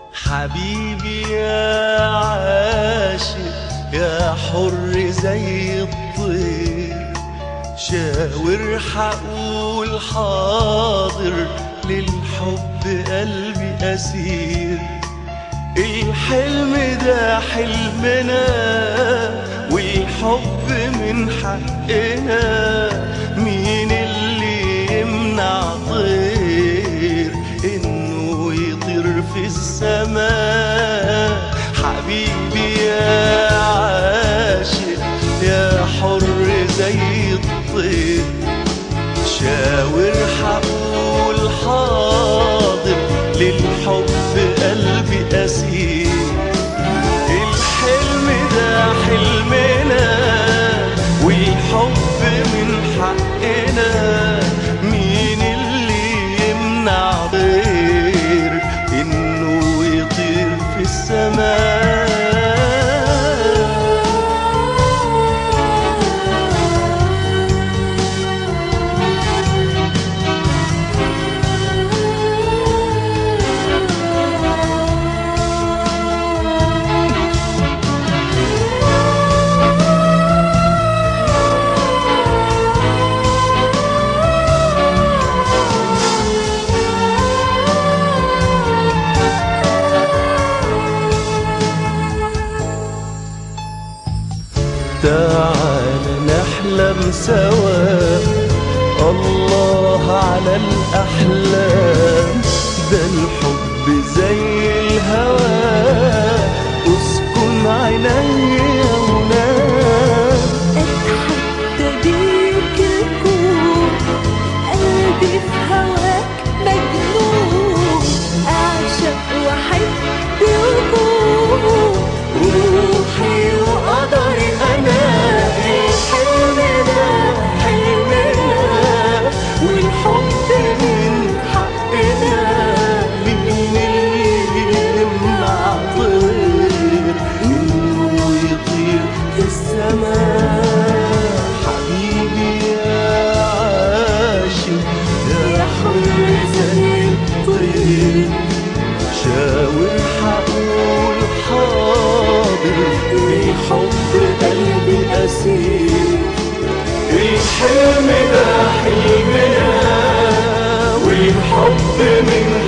حبيبي يا عاشق يا حر زي الطير شاور حقول حاضر للحب قلبي أسير الحلم ده حلمنا والحب من حقنا مين اللي يمنع طير انه يطير في السماء حبيبي يا عاشق يا حر زي الطير شاور حقول حاضر للحب قلبي أسير الحلم ده حلمنا والحب من حقنا مين اللي يمنع غير انه يطير في السماء تعال نحلم سوا الله على الأحلام ده الحب زي الهوى اسكن عيني ونام اتحدى بيك الكون قلبي في هواك مجنون اعشق واحب وجود روحي وقدري انا الحلم ده حلمنا والحب من حقنا مين اللي يمنع طير انه يطير في السماء حبيبي يا عاشق يا حر زي الطير شاور حقول حاضر بحب قلبي أسير الحلم ده حلمنا والحب من